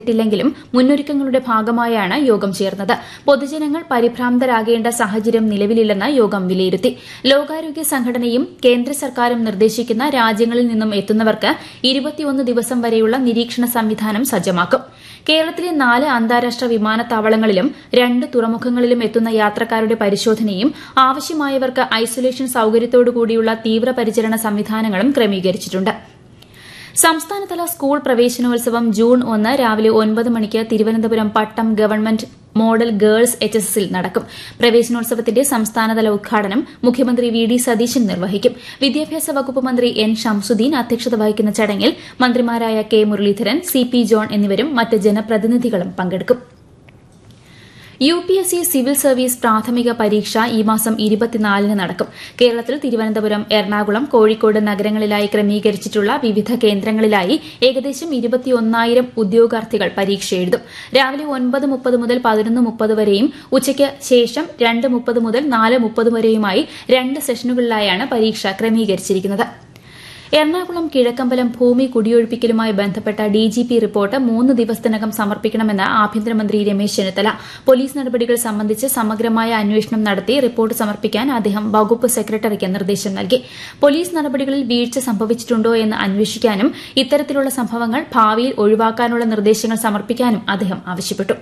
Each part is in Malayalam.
ില്ലെങ്കിലും മുന്നൊരുക്കങ്ങളുടെ ഭാഗമായാണ് യോഗം ചേർന്നത് പൊതുജനങ്ങൾ പരിഭ്രാന്തരാകേണ്ട സാഹചര്യം നിലവിലില്ലെന്ന് യോഗം വിലയിരുത്തി ലോകാരോഗ്യ സംഘടനയും കേന്ദ്ര സർക്കാരും നിർദ്ദേശിക്കുന്ന രാജ്യങ്ങളിൽ നിന്നും എത്തുന്നവർക്ക് ഇരുപത്തിയൊന്ന് ദിവസം വരെയുള്ള നിരീക്ഷണ സംവിധാനം സജ്ജമാക്കും കേരളത്തിലെ നാല് അന്താരാഷ്ട്ര വിമാനത്താവളങ്ങളിലും രണ്ട് തുറമുഖങ്ങളിലും എത്തുന്ന യാത്രക്കാരുടെ പരിശോധനയും ആവശ്യമായവർക്ക് ഐസൊലേഷൻ സൌകര്യത്തോടുകൂടിയുള്ള തീവ്രപരിചരണ സംവിധാനങ്ങളും ക്രമീകരിച്ചിട്ടുണ്ട് സംസ്ഥാനതല സ്കൂൾ പ്രവേശനോത്സവം ജൂൺ ഒന്ന് രാവിലെ ഒൻപത് മണിക്ക് Thiruvananthapuram Pattom government model girls H S എസിൽ നടക്കും പ്രവേശനോത്സവത്തിന്റെ സംസ്ഥാനതല ഉദ്ഘാടനം മുഖ്യമന്ത്രി വി ഡി സതീശൻ നിർവഹിക്കും വിദ്യാഭ്യാസ വകുപ്പ് മന്ത്രി എൻ ഷംസുദ്ദീൻ അധ്യക്ഷത വഹിക്കുന്ന ചടങ്ങിൽ മന്ത്രിമാരായ K Muraleedharan C P John എന്നിവരും മറ്റ് ജനപ്രതിനിധികളും പങ്കെടുക്കും U P S C civil service പ്രാഥമിക പരീക്ഷ ഈ മാസം ഇരുപത്തിനാലിന് നടക്കും കേരളത്തിൽ തിരുവനന്തപുരം എറണാകുളം കോഴിക്കോട് നഗരങ്ങളിലായി ക്രമീകരിച്ചിട്ടുള്ള വിവിധ കേന്ദ്രങ്ങളിലായി ഏകദേശം ഇരുപത്തിയൊന്നായിരം ഉദ്യോഗാർത്ഥികൾ പരീക്ഷ എഴുതും രാവിലെ ഒൻപത് മുപ്പത് മുതൽ പതിനൊന്ന് മുപ്പത് വരെയും ഉച്ചയ്ക്ക് ശേഷം രണ്ട് മുപ്പത് മുതൽ നാല് മുപ്പത് വരെയുമായി രണ്ട് സെഷനുകളിലായാണ് പരീക്ഷ ക്രമീകരിച്ചിരിക്കുന്നത് എറണാകുളം കിഴക്കമ്പലം ഭൂമി കുടിയൊഴിപ്പിക്കലുമായി ബന്ധപ്പെട്ട ഡിജിപി റിപ്പോർട്ട് മൂന്ന് ദിവസത്തിനകം സമർപ്പിക്കണമെന്ന് ആഭ്യന്തരമന്ത്രി രമേശ് ചെന്നിത്തല പോലീസ് നടപടികൾ സംബന്ധിച്ച് സമഗ്രമായ അന്വേഷണം നടത്തി റിപ്പോർട്ട് സമർപ്പിക്കാൻ അദ്ദേഹം വകുപ്പ് സെക്രട്ടറിക്ക് നിർദ്ദേശം നൽകി പോലീസ് നടപടികളിൽ വീഴ്ച സംഭവിച്ചിട്ടുണ്ടോ എന്ന് അന്വേഷിക്കാനും ഇത്തരത്തിലുള്ള സംഭവങ്ങൾ ഭാവിയിൽ ഒഴിവാക്കാനുള്ള നിർദ്ദേശങ്ങൾ സമർപ്പിക്കാനും അദ്ദേഹം ആവശ്യപ്പെട്ടു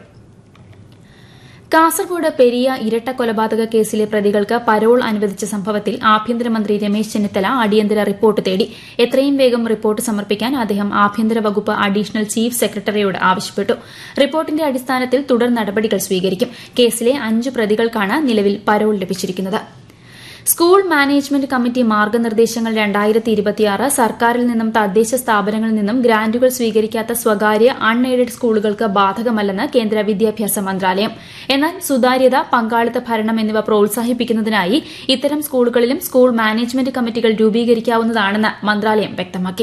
കാസർഗോഡ് പെരിയ ഇരട്ട കൊലപാതക കേസിലെ പ്രതികൾക്ക് പരോൾ അനുവദിച്ച സംഭവത്തിൽ ആഭ്യന്തരമന്ത്രി രമേശ് ചെന്നിത്തല അടിയന്തര റിപ്പോർട്ട് തേടി എത്രയും വേഗം റിപ്പോർട്ട് സമർപ്പിക്കാൻ അദ്ദേഹം ആഭ്യന്തര വകുപ്പ് അഡീഷണൽ ചീഫ് സെക്രട്ടറിയോട് ആവശ്യപ്പെട്ടു റിപ്പോർട്ടിന്റെ അടിസ്ഥാനത്തിൽ തുടർ നടപടികൾ സ്വീകരിക്കും കേസിലെ അഞ്ച് പ്രതികൾക്കാണ് നിലവിൽ പരോൾ ലഭിച്ചിരിക്കുന്നത് സ്കൂൾ മാനേജ്മെന്റ് കമ്മിറ്റി മാർഗനിർദ്ദേശങ്ങൾ രണ്ടായിരത്തി ഇരുപത്തിയാറ് സർക്കാരിൽ നിന്നും തദ്ദേശ സ്ഥാപനങ്ങളിൽ നിന്നും ഗ്രാന്റുകൾ സ്വീകരിക്കാത്ത സ്വകാര്യ അൺ എയ്ഡഡ് സ്കൂളുകൾക്ക് ബാധകമല്ലെന്ന് കേന്ദ്ര വിദ്യാഭ്യാസ മന്ത്രാലയം എന്നാൽ സുതാര്യത പങ്കാളിത്ത ഭരണം എന്നിവ പ്രോത്സാഹിപ്പിക്കുന്നതിനായി ഇത്തരം സ്കൂളുകളിലും സ്കൂൾ മാനേജ്മെന്റ് കമ്മിറ്റികൾ രൂപീകരിക്കാവുന്നതാണെന്ന് മന്ത്രാലയം വ്യക്തമാക്കി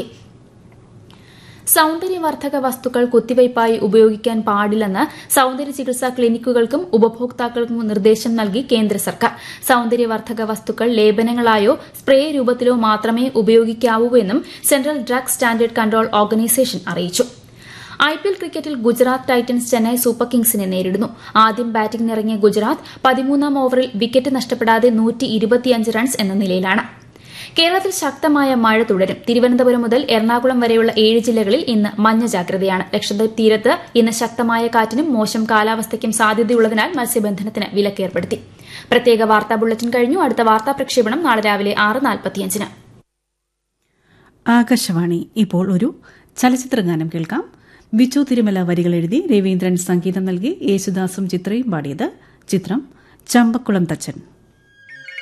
സൌന്ദര്യവർദ്ധക വസ്തുക്കൾ കുത്തിവയ്പായി ഉപയോഗിക്കാൻ പാടില്ലെന്ന് സൌന്ദര്യ ചികിത്സാ ക്ലിനിക്കുകൾക്കും ഉപഭോക്താക്കൾക്കും നിർദ്ദേശം നൽകി കേന്ദ്ര സർക്കാർ സൌന്ദര്യവർദ്ധക വസ്തുക്കൾ ലേപനങ്ങളായോ സ്പ്രേ രൂപത്തിലോ മാത്രമേ ഉപയോഗിക്കാവൂ എന്നും central drug standard control organisation അറിയിച്ചു ഐപിഎൽ ക്രിക്കറ്റിൽ ഗുജറാത്ത് ടൈറ്റൻസ് ചെന്നൈ സൂപ്പർ കിങ്സിനെ നേരിടുന്നു ആദ്യം ബാറ്റിംഗിനിറങ്ങിയ ഗുജറാത്ത് പതിമൂന്നാം ഓവറിൽ വിക്കറ്റ് നഷ്ടപ്പെടാതെ റൺസ് എന്ന നിലയിലാണ് കേരളത്തിൽ ശക്തമായ മഴ തുടരും തിരുവനന്തപുരം മുതൽ എറണാകുളം വരെയുള്ള ഏഴ് ജില്ലകളിൽ ഇന്ന് മഞ്ഞ ജാഗ്രതയാണ് ലക്ഷദ്വീപ് തീരത്ത് ഇന്ന് ശക്തമായ കാറ്റിനും മോശം കാലാവസ്ഥയ്ക്കും സാധ്യതയുള്ളതിനാൽ മത്സ്യബന്ധനത്തിന് വിലക്കേർപ്പെടുത്തി പ്രത്യേക വാർത്താ ബുള്ളറ്റിൻ കഴിഞ്ഞു അടുത്ത വാർത്താ പ്രക്ഷേപണം നാളെ രാവിലെ ആറ് നാൽപ്പത്തിയഞ്ചിന് ആകാശവാണി ഇപ്പോൾ ഒരു ചലച്ചിത്രഗാനം കേൾക്കാം ബിച്ചു തിരുമല വരികൾ എഴുതി രവീന്ദ്രൻ സംഗീതം നൽകി യേശുദാസും ചിത്രയും പാടിയത് ചിത്രം ചമ്പക്കുളം തച്ചൻ